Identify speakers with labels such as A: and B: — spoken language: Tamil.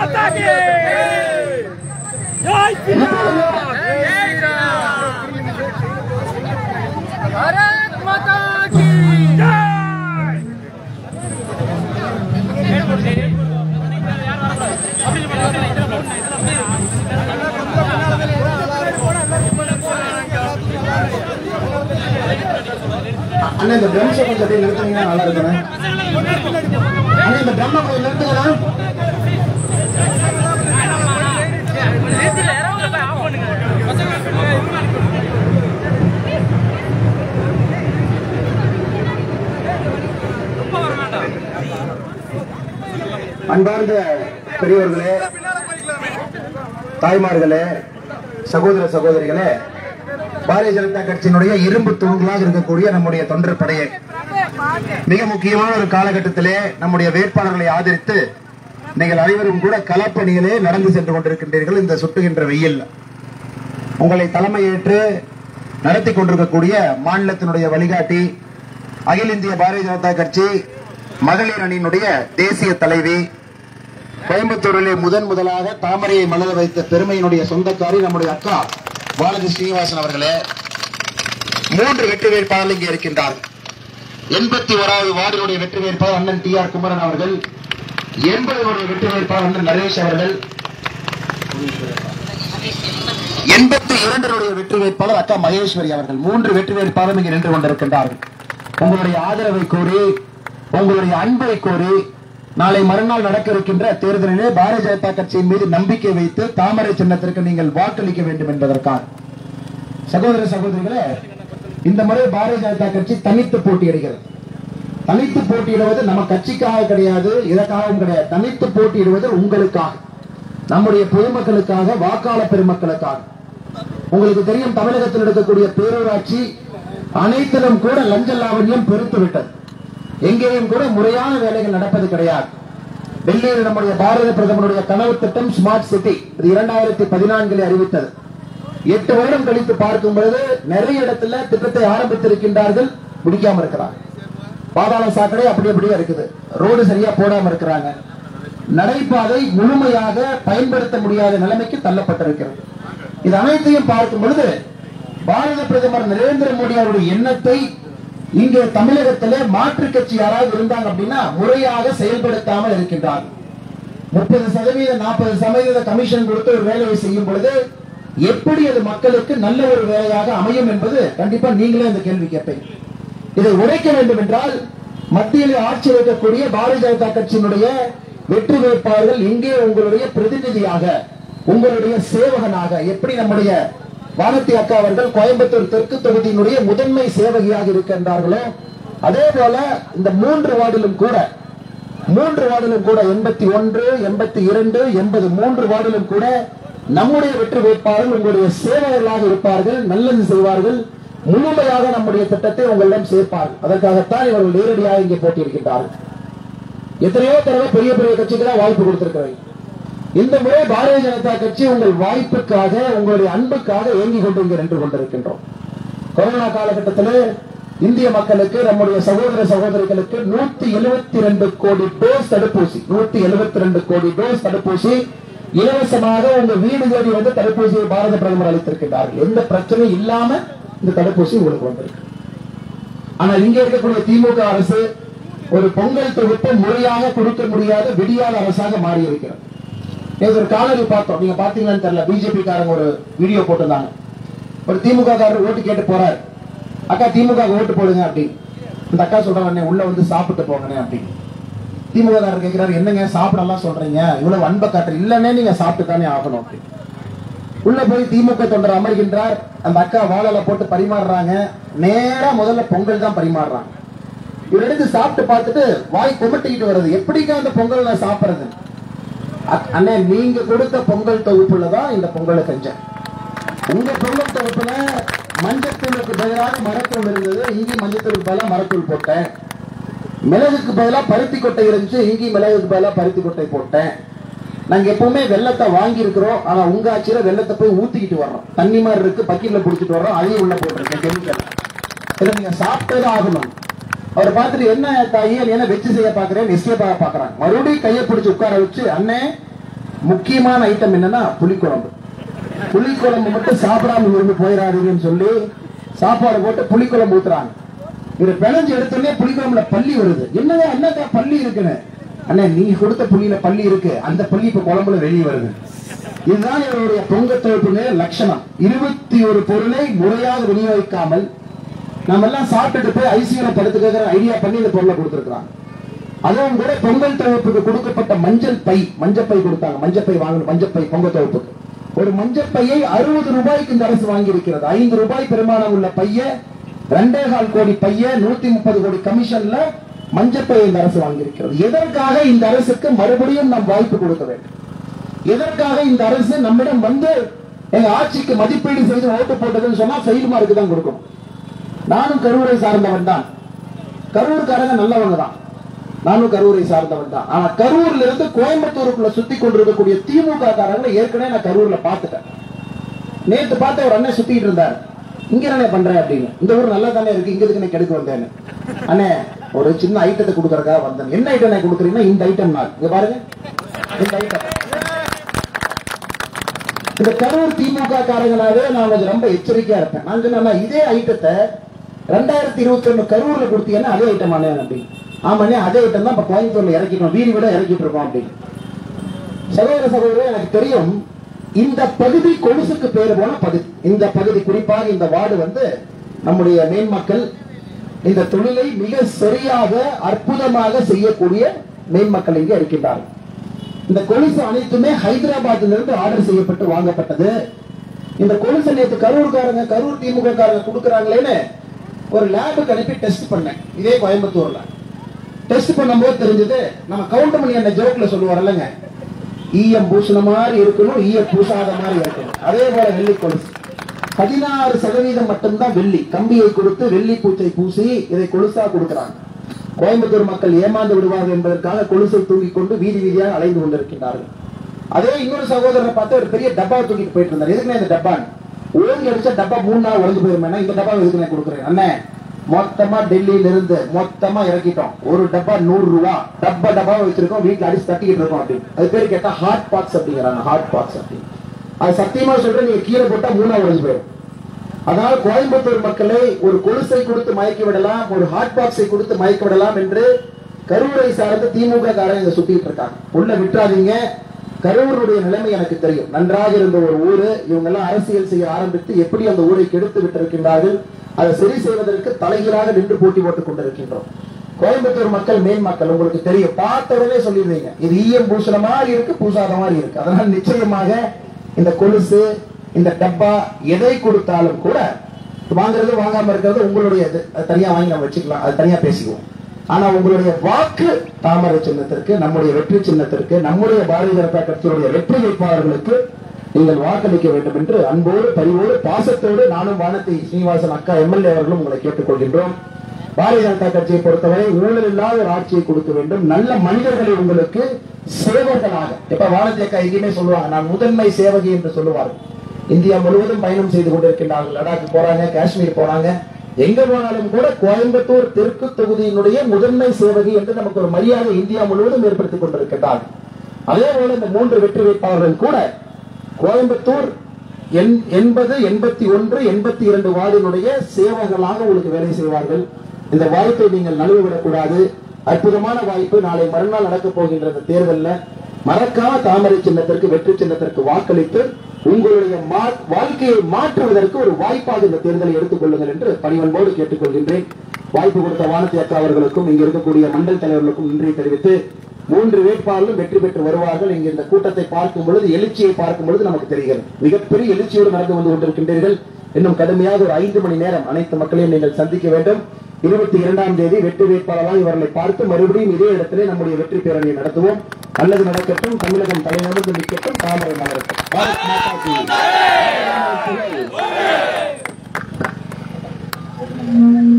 A: माता की जय श्री भारत माता की जय
B: அண்ணா இந்த ட்ரம்ஸை கொஞ்சம் அப்படியே நிறுத்துனீங்கன்னா நல்லா இருக்குண்ணே அண்ணா இந்த ட்ரம்மை கொஞ்சம் நிறுத்துங்களா அன்பார்ந்த பெரியவர்களே தாய்மார்களே சகோதர சகோதரிகளே பாரதிய ஜனதா கட்சியினுடைய இரும்பு தூண்களாக இருக்கக்கூடிய நம்முடைய தொண்டர் படையை மிக முக்கியமான ஒரு காலகட்டத்திலே நம்முடைய வேட்பாளர்களை ஆதரித்து நீங்கள் அனைவரும் கூட களப்பணிகளே நடந்து சென்று கொண்டிருக்கின்றீர்கள் இந்த சுட்டுகின்ற வெயில் உங்களை தலைமையேற்று நடத்தி கொண்டிருக்கக்கூடிய மாநிலத்தினுடைய வழிகாட்டி அகில இந்திய பாரதிய ஜனதா கட்சி மகளிர் அணியினுடைய தேசிய தலைவி கோயம்புத்தூரிலே முதன் முதலாக தாமரையை மலர வைத்த பெருமையினுடைய சொந்தக்காரி நம்முடைய அக்கா பாலாஜி ஸ்ரீனிவாசன் அவர்களே மூன்று வெற்றி வேட்பாளர்கள் இங்கே இருக்கின்றார் எண்பத்தி ஓராவது வார்டினுடைய வெற்றி வேட்பாளர் அண்ணன் டி ஆர் குமரன் அவர்கள் எண்பதுடைய வெற்றி வேட்பாளர் அண்ணன் நரேஷ் அவர்கள் எண்பத்தி இரண்டருடைய வெற்றி வேட்பாளர் அக்கா மகேஸ்வரி அவர்கள் மூன்று வெற்றி வேட்பாளரும் இங்கே நின்று கொண்டிருக்கின்றார்கள் உங்களுடைய ஆதரவை கோரி உங்களுடைய அன்பை கோரி நாளை மறுநாள் நடக்க இருக்கின்ற தேர்தலிலே பாரதிய ஜனதா கட்சியின் மீது நம்பிக்கை வைத்து தாமரை சின்னத்திற்கு நீங்கள் வாக்களிக்க வேண்டும் என்பதற்காக சகோதர சகோதரிகளே இந்த முறை பாரதிய ஜனதா கட்சி தனித்து போட்டியிடுகிறது தனித்து போட்டியிடுவது நம்ம கட்சிக்காக கிடையாது இதற்காகவும் கிடையாது தனித்து போட்டியிடுவது உங்களுக்காக நம்முடைய பொதுமக்களுக்காக வாக்காளர் பெருமக்களுக்காக உங்களுக்கு தெரியும் தமிழகத்தில் இருக்கக்கூடிய பேரூராட்சி அனைத்திலும் கூட லஞ்ச லாவண்யம் பெருத்து விட்டது எங்கேயும் கூட முறையான வேலைகள் நடப்பது கிடையாது டெல்லியில் நம்முடைய பாரத பிரதமருடைய கனவு திட்டம் ஸ்மார்ட் சிட்டி இது இரண்டாயிரத்தி பதினான்கில் அறிவித்தது எட்டு வருடம் கழித்து பார்க்கும் பொழுது நிறைய இடத்துல திட்டத்தை ஆரம்பித்திருக்கின்றார்கள் முடிக்காம இருக்கிறாங்க பாதாள சாக்கடை அப்படி அப்படியே இருக்குது ரோடு சரியா போடாம இருக்கிறாங்க நடைபாதை முழுமையாக பயன்படுத்த முடியாத நிலைமைக்கு தள்ளப்பட்டிருக்கிறது இது அனைத்தையும் பார்க்கும் பொழுது பாரத பிரதமர் நரேந்திர மோடி அவருடைய எண்ணத்தை இங்கே தமிழகத்திலே மாற்று கட்சி யாராவது இருந்தாங்க அப்படின்னா முறையாக செயல்படுத்தாமல் இருக்கின்றார்கள் முப்பது சதவீத நாற்பது சதவீத கமிஷன் கொடுத்து ஒரு வேலையை செய்யும் பொழுது எப்படி அது மக்களுக்கு நல்ல ஒரு வேலையாக அமையும் என்பது கண்டிப்பா நீங்களே இந்த கேள்வி கேட்பீங்க இதை உடைக்க வேண்டும் என்றால் மத்தியில் ஆட்சி வைக்கக்கூடிய பாரதிய ஜனதா கட்சியினுடைய வெற்றி வேட்பாளர்கள் இங்கே உங்களுடைய பிரதிநிதியாக உங்களுடைய சேவகனாக எப்படி நம்முடைய வானத்தி அக்கா அவர்கள் கோயம்புத்தூர் தெற்கு தொகுதியினுடைய முதன்மை சேவகியாக இருக்கின்றார்களோ அதே போல இந்த மூன்று வார்டிலும் கூட மூன்று வார்டிலும் கூட எண்பத்தி ஒன்று எண்பத்தி இரண்டு எண்பது மூன்று வார்டிலும் கூட நம்முடைய வெற்றி வேட்பாளர்கள் உங்களுடைய சேவகர்களாக இருப்பார்கள் நல்லது செய்வார்கள் முழுமையாக நம்முடைய திட்டத்தை உங்களிடம் சேர்ப்பார்கள் அதற்காகத்தான் இவர்கள் நேரடியாக இங்கே போட்டியிருக்கின்றார்கள் எத்தனையோ தடவை பெரிய பெரிய கட்சிக்கு வாய்ப்பு கொடுத்திருக்கிறேன் இந்த முறை பாரதிய ஜனதா கட்சி உங்கள் வாய்ப்புக்காக உங்களுடைய அன்புக்காக ஏங்கிக் கொண்டு இங்கே நின்று கொண்டிருக்கின்றோம் கொரோனா காலகட்டத்தில் இந்திய மக்களுக்கு நம்முடைய சகோதர சகோதரிகளுக்கு நூத்தி எழுபத்தி ரெண்டு கோடி டோஸ் தடுப்பூசி நூத்தி எழுபத்தி ரெண்டு கோடி டோஸ் தடுப்பூசி இலவசமாக உங்க வீடு தேடி வந்து தடுப்பூசியை பாரத பிரதமர் அளித்திருக்கிறார்கள் எந்த பிரச்சனையும் இல்லாம இந்த தடுப்பூசி உங்களுக்கு வந்திருக்கு ஆனால் இங்க இருக்கக்கூடிய திமுக அரசு ஒரு பொங்கல் தொகுப்பை முறையாக கொடுக்க முடியாத விடியாத அரசாக மாறி இருக்கிறது நேத்து ஒரு காணொலி பார்த்தோம் நீங்க பாத்தீங்கன்னு தெரியல பிஜேபி காரங்க ஒரு வீடியோ போட்டிருந்தாங்க ஒரு திமுக காரர் ஓட்டு கேட்டு போறாரு அக்கா திமுக க்கு ஓட்டு போடுங்க அப்படின்னு இந்த அக்கா சொல்றாங்க "அண்ணே, உள்ள வந்து சாப்பிட்டு போங்கண்ணே அப்படின்னு திமுக காரர் கேட்கிறாரு என்னங்க சாப்பிடலாம் சொல்றீங்க இவ்வளவு அன்பை காட்டுற இல்லன்னே நீங்க சாப்பிட்டு தானே ஆகணும் அப்படின்னு உள்ள போய் திமுக தொண்டர் அமர்கின்றார் அந்த அக்கா வாழல போட்டு பரிமாறுறாங்க நேரா முதல்ல பொங்கல் தான் பரிமாறுறாங்க இவர் எடுத்து சாப்பிட்டு பார்த்துட்டு வாய் குமட்டிக்கிட்டு வருது எப்படிங்க அந்த பொங்கல் நான் சாப்பிடுறது அ- அண்ணே நீங்க கொடுத்த பொங்கல் தொகுப்புல தான் இந்த பொங்கலை செஞ்சேன் உங்க பொங்கல் தொகுப்புல மஞ்சத்தூளுக்கு பதிலாக மரத்தூள் இருந்தது இங்கி மஞ்சத்தூளுக்கு பதிலாக மரத்தூள் போட்டேன் மிளகுக்கு பதிலா பருத்தி கொட்டை இருந்துச்சு இங்கி மிளகுக்கு பதிலா பருத்தி கொட்டை போட்டேன் நாங்க எப்பவுமே வெள்ளத்தை வாங்கி இருக்கிறோம் ஆனா உங்க ஆட்சியில வெள்ளத்தை போய் ஊத்திக்கிட்டு வர்றோம் தண்ணி மாதிரி இருக்கு பக்கெட்ல புடிச்சிட்டு வர்றோம் அதையும் உள்ள போட்டிருக்கேன் கெமிக்கல் இதை நீங்க சாப்பிட்டே ஆகணும் அவர் பார்த்துட்டு என்ன தாயி என்ன வெச்சு செய்ய பாக்குறேன் எஸ்கேப் ஆக பாக்குறாங்க மறுபடியும் கையை பிடிச்சு உட்கார வச்சு அண்ணே முக்கியமான ஐட்டம் என்னன்னா புளிக்குழம்பு புளிக்குழம்பு மட்டும் சாப்பிடாம இருந்து போயிடாதீங்கன்னு சொல்லி சாப்பாடு போட்டு புளிக்குழம்பு ஊத்துறாங்க இவர் பிணைஞ்சு எடுத்தோடனே புளிக்குழம்புல பள்ளி வருது என்னங்க என்னக்கா பள்ளி இருக்குன்னு அண்ணா நீ கொடுத்த புள்ளியில பள்ளி இருக்கு அந்த பள்ளி இப்ப குழம்புல வெளியே வருது இதுதான் இவருடைய பொங்க தொகுப்புங்க லட்சணம் இருபத்தி ஒரு பொருளை முறையாக விநியோகிக்காமல் நம்ம எல்லாம் சாப்பிட்டுட்டு போய் ஐசியூல படுத்துக்கிற ஐடியா பண்ணி இந்த பொருளை கொடுத்துருக்காங்க அதுவும் கூட பொங்கல் தொகுப்புக்கு கொடுக்கப்பட்ட மஞ்சள் பை மஞ்சள் பை கொடுத்தாங்க மஞ்சள் பை வாங்கணும் மஞ்சள் பை பொங்கல் தொகுப்புக்கு ஒரு மஞ்சள் பையை அறுபது ரூபாய்க்கு இந்த அரசு வாங்கி இருக்கிறது ஐந்து ரூபாய் பெருமானம் உள்ள பைய ரெண்டே கால் கோடி பைய நூத்தி முப்பது கோடி கமிஷன்ல மஞ்சள் பையை இந்த அரசு வாங்கி இருக்கிறது எதற்காக இந்த அரசுக்கு மறுபடியும் நாம் வாய்ப்பு கொடுக்க வேண்டும் எதற்காக இந்த அரசு நம்மிடம் வந்து எங்க ஆட்சிக்கு மதிப்பீடு செய்து ஓட்டு போட்டதுன்னு சொன்னா ஃபெயில் மார்க்கு தான் கொடுக்கணும் நானும் கரூரை சார்ந்தவன் தான் கரூர்காரங்க நல்லவங்க தான் நானும் கரூரை சார்ந்தவன் தான் ஆனா கரூர்ல இருந்து கோயம்புத்தூருக்குள்ள சுத்தி கொண்டிருக்கக்கூடிய திமுக காரங்களை ஏற்கனவே நான் கரூர்ல பாத்துட்டேன் நேத்து பார்த்த ஒரு அண்ணன் சுத்திட்டு இருந்தார் இங்க என்ன பண்றேன் அப்படின்னு இந்த ஊர் நல்லா தானே இருக்கு இங்க எதுக்கு நான் கெடுக்க வந்தேன்னு அண்ணே ஒரு சின்ன ஐட்டத்தை கொடுக்கறதுக்காக வந்தேன் என்ன ஐட்டம் நான் கொடுக்குறீங்கன்னா இந்த ஐட்டம் நான் இங்க பாருங்க இந்த ஐட்டம் இந்த கரூர் திமுக காரங்களாவே நான் கொஞ்சம் ரொம்ப எச்சரிக்கையா இருப்பேன் நான் சொன்னா இதே ஐட்டத்தை ரெண்டாயிரத்தி இருபத்தி ஒண்ணு கரூர்ல கொடுத்தீங்கன்னா அதே ஐட்டம் அண்ணே அப்படின்னு ஆமாண்ணே அதே ஐட்டம் தான் இப்ப கோயம்புத்தூர்ல இறக்கிட்டோம் வீடு விட இறக்கிட்டு இருக்கோம் அப்படின்னு சகோதர சகோதரர் எனக்கு தெரியும் இந்த பகுதி கொலுசுக்கு பேர் போன பகுதி இந்த பகுதி குறிப்பாக இந்த வார்டு வந்து நம்முடைய மேன்மக்கள் இந்த தொழிலை மிக சரியாக அற்புதமாக செய்யக்கூடிய மேன்மக்கள் இங்கே இருக்கின்றார்கள் இந்த கொலுசு அனைத்துமே ஹைதராபாத்ல இருந்து ஆர்டர் செய்யப்பட்டு வாங்கப்பட்டது இந்த கொலுசை நேற்று கரூர்காரங்க கரூர் திமுக காரங்க கொடுக்கறாங்களேன்னு ஒரு லேபுக்கு அனுப்பி டெஸ்ட் பண்ணேன் இதே கோயம்புத்தூர்ல டெஸ்ட் பண்ணும்போது தெரிஞ்சது நம்ம கவுண்ட் பண்ணி அந்த ஜோக்ல சொல்லுவார்லங்க ஈயம் பூசின மாதிரி இருக்கணும் ஈயம் பூசாத மாதிரி இருக்கணும் அதே போல வெள்ளி கொலுசு பதினாறு சதவீதம் மட்டும்தான் வெள்ளி கம்பியை கொடுத்து வெள்ளி பூச்சை பூசி இதை கொலுசா கொடுக்கிறாங்க கோயம்புத்தூர் மக்கள் ஏமாந்து விடுவார்கள் என்பதற்காக கொலுசை தூங்கிக் கொண்டு வீதி வீதியாக அலைந்து கொண்டிருக்கின்றார்கள் அதே இன்னொரு சகோதரரை பார்த்து ஒரு பெரிய டப்பா தூக்கிட்டு போயிட்டு இருந்தார் எதுக்குண்ணே இந்த டப்பா ஓங்கி அடிச்சா டப்பா மூணு நாள் உடஞ்சு போயிருமே இந்த டப்பா எதுக்கு நான் கொடுக்குறேன் அண்ணே மொத்தமா டெல்லியில இருந்து மொத்தமா இறக்கிட்டோம் ஒரு டப்பா நூறு ரூபா டப்பா டப்பா வச்சிருக்கோம் வீட்டுல அடிச்சு தட்டிக்கிட்டு இருக்கோம் அப்படின்னு அது பேர் கேட்டா ஹாட் பாக்ஸ் அப்படிங்கிறாங்க ஹாட் பாக்ஸ் அப்படின்னு அது சத்தியமா சொல்றேன் நீங்க கீழே போட்டா மூணா உடஞ்சு போயிடும் அதனால் கோயம்புத்தூர் மக்களை ஒரு கொலுசை கொடுத்து மயக்கி விடலாம் ஒரு ஹாட் பாக்ஸை கொடுத்து மயக்கி விடலாம் என்று கரூரை சார்ந்த திமுக காரங்க இங்க சுத்திட்டு இருக்காங்க உள்ள விட்டுறாதீங்க கரூருடைய நிலைமை எனக்கு தெரியும் நன்றாக இருந்த ஒரு ஊரு இவங்க எல்லாம் அரசியல் செய்ய ஆரம்பித்து எப்படி அந்த ஊரை கெடுத்து விட்டிருக்கின்றார்கள் அதை சரி செய்வதற்கு தலைகீழாக நின்று போட்டி போட்டுக் கொண்டிருக்கின்றோம் கோயம்புத்தூர் மக்கள் மேன் மக்கள் உங்களுக்கு தெரியும் பார்த்த உடனே சொல்லிடுவீங்க இது ஈயம் பூசுற மாதிரி இருக்கு பூசாத மாதிரி இருக்கு அதனால் நிச்சயமாக இந்த கொலுசு இந்த டப்பா எதை கொடுத்தாலும் கூட வாங்குறது வாங்காம இருக்கிறது உங்களுடைய இது அது தனியா வாங்கி நம்ம வச்சுக்கலாம் அது தனியா பேசிக்குவோம் ஆனா உங்களுடைய வாக்கு தாமரை சின்னத்திற்கு நம்முடைய வெற்றி சின்னத்திற்கு நம்முடைய பாரதிய ஜனதா கட்சியுடைய வெற்றி வேட்பாளர்களுக்கு நீங்கள் வாக்களிக்க வேண்டும் என்று அன்போடு பரிவோடு பாசத்தோடு நானும் வானத்தை சீனிவாசன் அக்கா எம்எல்ஏ அவர்களும் உங்களை கேட்டுக்கொள்கின்றோம் பாரதிய ஜனதா கட்சியை பொறுத்தவரை ஊழல் இல்லாத ஒரு ஆட்சியை கொடுக்க வேண்டும் நல்ல மனிதர்களை உங்களுக்கு சேவகர்களாக இப்ப வானதி அக்கா எங்கேயுமே சொல்லுவாங்க நான் முதன்மை சேவகி என்று சொல்லுவார்கள் இந்தியா முழுவதும் பயணம் செய்து கொண்டிருக்கின்றார்கள் லடாக் போறாங்க காஷ்மீர் போறாங்க எங்க போனாலும் கூட கோயம்புத்தூர் தெற்கு தொகுதியினுடைய முதன்மை சேவகி என்று நமக்கு ஒரு மரியாதை இந்தியா முழுவதும் ஏற்படுத்திக் கொண்டிருக்கின்றார்கள் அதே போல இந்த மூன்று வெற்றி வேட்பாளர்கள் கூட கோயம்புத்தூர் எண்- எண்பது எண்பத்தி ஒன்று எண்பத்தி இரண்டு வார்டினுடைய சேவகர்களாக உங்களுக்கு வேலை செய்வார்கள் இந்த வாய்ப்பை நீங்கள் நழுவிவிடக்கூடாது அற்புதமான வாய்ப்பு நாளை மறுநாள் நடக்கப் போகின்ற இந்த தேர்தல்ல மறக்காம தாமரை சின்னத்திற்கு வெற்றி சின்னத்திற்கு வாக்களித்து உங்களுடைய மா- வாழ்க்கையை மாற்றுவதற்கு ஒரு வாய்ப்பாக இந்த தேர்தலை எடுத்துக் கொள்ளுங்கள் என்று பணிவன்போடு கேட்டுக்கொள்கின்றேன் வாய்ப்பு கொடுத்த வானதி அக்கா அவர்களுக்கும் இங்க இருக்கக்கூடிய மண்டல் தலைவர்களுக்கும் நன்றி தெரிவித்து மூன்று வேட்பாளர்களும் வெற்றி பெற்று வருவார்கள் இங்கு இந்த கூட்டத்தை பார்க்கும் பொழுது எழுச்சியை பார்க்கும் பொழுது நமக்கு தெரிகிறது மிகப்பெரிய எழுச்சியோடு நடந்து வந்து கொண்டிருக்கின்றீர்கள் இன்னும் கடுமையாக ஒரு ஐந்து மணி நேரம் அனைத்து மக்களையும் நீங்கள் சந்திக்க வேண்டும் இருபத்தி இரண்டாம் தேதி வெற்றி வேட்பாளராக இவர்களை பார்த்து மறுபடியும் இதே இடத்திலே நம்முடைய வெற்றி பேரணியை நடத்துவோம் நல்லது நடக்கட்டும் தமிழகம் தலைநிமிர்ந்து நிற்கட்டும் தாமரை மலரட்டும் பாரத் மாதா கி.